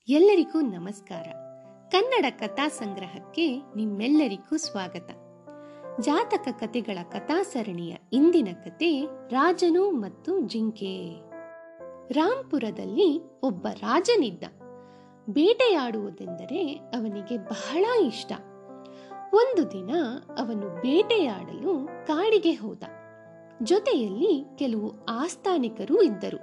ಎಲ್ಲರಿಗೂ ನಮಸ್ಕಾರ ಕನ್ನಡ ಕಥಾ ಸಂಗ್ರಹಕ್ಕೆ ನಿಮ್ಮೆಲ್ಲರಿಗೂ ಸ್ವಾಗತ ಜಾತಕ ಕಥೆಗಳ ಕಥಾಸರಣಿಯ ಇಂದಿನ ಕತೆ ರಾಜನು ಮತ್ತು ಜಿಂಕೆ ರಾಂಪುರದಲ್ಲಿ ಒಬ್ಬ ರಾಜನಿದ್ದ ಬೇಟೆಯಾಡುವುದೆಂದರೆ ಅವನಿಗೆ ಬಹಳ ಇಷ್ಟ ಒಂದು ದಿನ ಅವನು ಬೇಟೆಯಾಡಲು ಕಾಡಿಗೆ ಹೋದ ಜೊತೆಯಲ್ಲಿ ಕೆಲವು ಆಸ್ಥಾನಿಕರು ಇದ್ದರು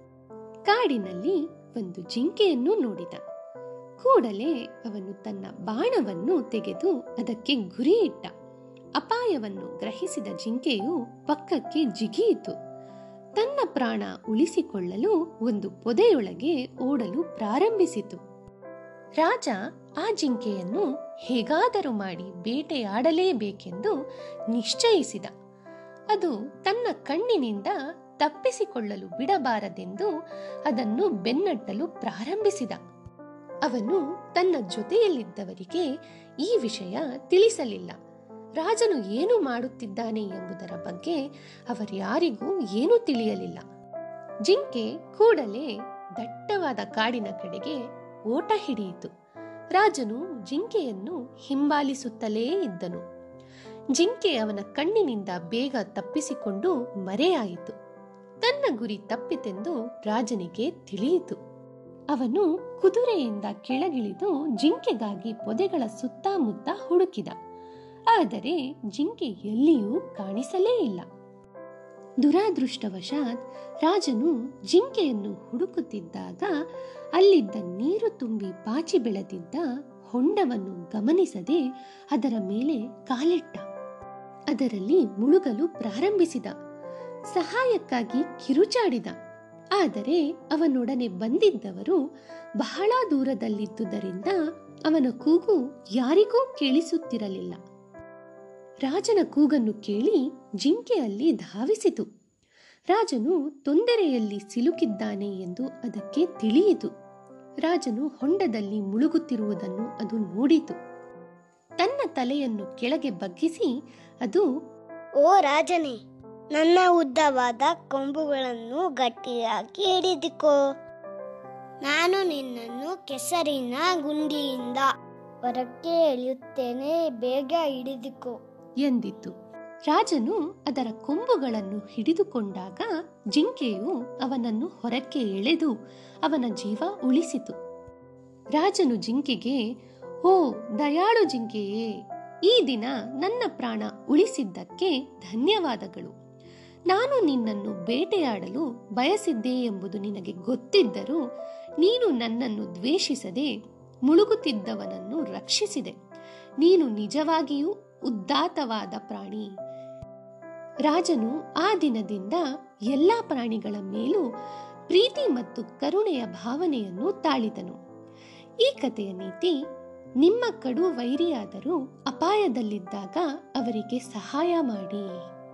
ಕಾಡಿನಲ್ಲಿ ಒಂದು ಜಿಂಕೆಯನ್ನು ನೋಡಿದ ಕೂಡಲೇ ಅವನು ತನ್ನ ಬಾಣವನ್ನು ತೆಗೆದು ಅದಕ್ಕೆ ಗುರಿಯಿಟ್ಟ ಅಪಾಯವನ್ನು ಗ್ರಹಿಸಿದ ಜಿಂಕೆಯು ಪಕ್ಕಕ್ಕೆ ಜಿಗಿಯಿತು ತನ್ನ ಪ್ರಾಣ ಉಳಿಸಿಕೊಳ್ಳಲು ಒಂದು ಪೊದೆಯೊಳಗೆ ಓಡಲು ಪ್ರಾರಂಭಿಸಿತು ರಾಜ ಆ ಜಿಂಕೆಯನ್ನು ಹೇಗಾದರೂ ಮಾಡಿ ಬೇಟೆಯಾಡಲೇಬೇಕೆಂದು ನಿಶ್ಚಯಿಸಿದ ಅದು ತನ್ನ ಕಣ್ಣಿನಿಂದ ತಪ್ಪಿಸಿಕೊಳ್ಳಲು ಬಿಡಬಾರದೆಂದು ಅದನ್ನು ಬೆನ್ನಟ್ಟಲು ಪ್ರಾರಂಭಿಸಿದ ಅವನು ತನ್ನ ಜೊತೆಯಲ್ಲಿದ್ದವರಿಗೆ ಈ ವಿಷಯ ತಿಳಿಸಲಿಲ್ಲ ರಾಜನು ಏನು ಮಾಡುತ್ತಿದ್ದಾನೆ ಎಂಬುದರ ಬಗ್ಗೆ ಅವರ್ಯಾರಿಗೂ ಏನೂ ತಿಳಿಯಲಿಲ್ಲ ಜಿಂಕೆ ಕೂಡಲೇ ದಟ್ಟವಾದ ಕಾಡಿನ ಕಡೆಗೆ ಓಟ ಹಿಡಿಯಿತು ರಾಜನು ಜಿಂಕೆಯನ್ನು ಹಿಂಬಾಲಿಸುತ್ತಲೇ ಇದ್ದನು ಜಿಂಕೆ ಅವನ ಕಣ್ಣಿನಿಂದ ಬೇಗ ತಪ್ಪಿಸಿಕೊಂಡು ಮರೆಯಾಯಿತು ತನ್ನ ಗುರಿ ತಪ್ಪಿತೆಂದು ರಾಜನಿಗೆ ತಿಳಿಯಿತು ಅವನು ಕುದುರೆಯಿಂದ ಕೆಳಗಿಳಿದು ಜಿಂಕೆಗಾಗಿ ಪೊದೆಗಳ ಸುತ್ತಮುತ್ತ ಹುಡುಕಿದ ಆದರೆ ಜಿಂಕೆ ಎಲ್ಲಿಯೂ ಕಾಣಿಸಲೇ ಇಲ್ಲ ದುರಾದೃಷ್ಟವಶಾತ್ ರಾಜನು ಜಿಂಕೆಯನ್ನು ಹುಡುಕುತ್ತಿದ್ದಾಗ ಅಲ್ಲಿದ್ದ ನೀರು ತುಂಬಿ ಪಾಚಿ ಬೆಳೆದಿದ್ದ ಹೊಂಡವನ್ನು ಗಮನಿಸದೆ ಅದರ ಮೇಲೆ ಕಾಲಿಟ್ಟ ಅದರಲ್ಲಿ ಮುಳುಗಲು ಪ್ರಾರಂಭಿಸಿದ ಸಹಾಯಕ್ಕಾಗಿ ಕಿರುಚಾಡಿದ ಆದರೆ ಅವನೊಡನೆ ಬಂದಿದ್ದವರು ಬಹಳ ದೂರದಲ್ಲಿದ್ದುದರಿಂದ ಅವನ ಕೂಗು ಯಾರಿಗೂ ಕೇಳಿಸುತ್ತಿರಲಿಲ್ಲ ರಾಜನ ಕೂಗನ್ನು ಕೇಳಿ ಜಿಂಕೆ ಅಲ್ಲಿ ಧಾವಿಸಿತು ರಾಜನು ತೊಂದರೆಯಲ್ಲಿ ಸಿಲುಕಿದ್ದಾನೆ ಎಂದು ಅದಕ್ಕೆ ತಿಳಿಯಿತು ರಾಜನು ಹೊಂಡದಲ್ಲಿ ಮುಳುಗುತ್ತಿರುವುದನ್ನು ಅದು ನೋಡಿತು ತನ್ನ ತಲೆಯನ್ನು ಕೆಳಗೆ ಬಗ್ಗಿಸಿ ಅದು ಓ ರಾಜನೇ ನನ್ನ ಉದ್ದವಾದ ಕೊಂಬುಗಳನ್ನು ಗಟ್ಟಿಯಾಗಿ ಹಿಡಿದುಕೋ ನಾನು ನಿನ್ನನ್ನು ಕೆಸರಿನ ಗುಂಡಿಯಿಂದ ಹೊರಕ್ಕೆ ಎಳೆಯುತ್ತೇನೆ ಬೇಗ ಹಿಡಿದುಕೋ ಎಂದಿತ್ತು ರಾಜನು ಅದರ ಕೊಂಬುಗಳನ್ನು ಹಿಡಿದುಕೊಂಡಾಗ ಜಿಂಕೆಯು ಅವನನ್ನು ಹೊರಕ್ಕೆ ಎಳೆದು ಅವನ ಜೀವ ಉಳಿಸಿತು ರಾಜನು ಜಿಂಕೆಗೆ ಓ ದಯಾಳು ಜಿಂಕೆಯೇ ಈ ದಿನ ನನ್ನ ಪ್ರಾಣ ಉಳಿಸಿದ್ದಕ್ಕೆ ಧನ್ಯವಾದಗಳು ನಾನು ನಿನ್ನನ್ನು ಬೇಟೆಯಾಡಲು ಬಯಸಿದ್ದೆ ಎಂಬುದು ನಿನಗೆ ಗೊತ್ತಿದ್ದರೂ ನೀನು ನನ್ನನ್ನು ದ್ವೇಷಿಸದೆ ಮುಳುಗುತ್ತಿದ್ದವನನ್ನು ರಕ್ಷಿಸಿದೆ ನೀನು ನಿಜವಾಗಿಯೂ ಉದ್ದಾತವಾದ ಪ್ರಾಣಿ ರಾಜನು ಆ ದಿನದಿಂದ ಎಲ್ಲ ಪ್ರಾಣಿಗಳ ಮೇಲೂ ಪ್ರೀತಿ ಮತ್ತು ಕರುಣೆಯ ಭಾವನೆಯನ್ನು ತಾಳಿದನು ಈ ಕಥೆಯ ನೀತಿ ನಿಮ್ಮ ಕಡು ವೈರಿಯಾದರೂ ಅಪಾಯದಲ್ಲಿದ್ದಾಗ ಅವರಿಗೆ ಸಹಾಯ ಮಾಡಿ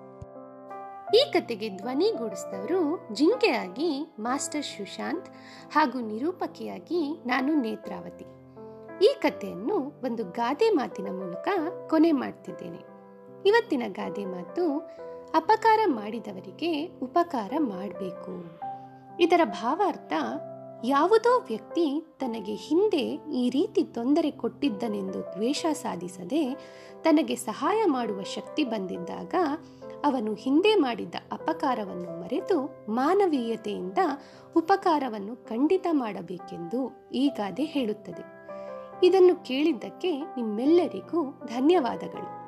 ಈ ಕತೆಗೆ ಧ್ವನಿಗೂಡಿಸಿದವರು ಜಿಂಕೆಯಾಗಿ ಮಾಸ್ಟರ್ ಸುಶಾಂತ್ ಹಾಗೂ ನಿರೂಪಕಿಯಾಗಿ ನಾನು ನೇತ್ರಾವತಿ ಈ ಕಥೆಯನ್ನು ಒಂದು ಗಾದೆ ಮಾತಿನ ಮೂಲಕ ಕೊನೆ ಮಾಡ್ತಿದ್ದೇನೆ ಇವತ್ತಿನ ಗಾದೆ ಮಾತು ಅಪಕಾರ ಮಾಡಿದವರಿಗೆ ಉಪಕಾರ ಮಾಡಬೇಕು ಇದರ ಭಾವಾರ್ಥ ಯಾವುದೋ ವ್ಯಕ್ತಿ ತನಗೆ ಹಿಂದೆ ಈ ರೀತಿ ತೊಂದರೆ ಕೊಟ್ಟಿದ್ದನೆಂದು ದ್ವೇಷ ಸಾಧಿಸದೆ ತನಗೆ ಸಹಾಯ ಮಾಡುವ ಶಕ್ತಿ ಬಂದಿದ್ದಾಗ ಅವನು ಹಿಂದೆ ಮಾಡಿದ್ದ ಅಪಕಾರವನ್ನು ಮರೆತು ಮಾನವೀಯತೆಯಿಂದ ಉಪಕಾರವನ್ನು ಖಂಡಿತ ಮಾಡಬೇಕೆಂದು ಈ ಗಾದೆ ಹೇಳುತ್ತದೆ ಇದನ್ನು ಕೇಳಿದ್ದಕ್ಕೆ ನಿಮ್ಮೆಲ್ಲರಿಗೂ ಧನ್ಯವಾದಗಳು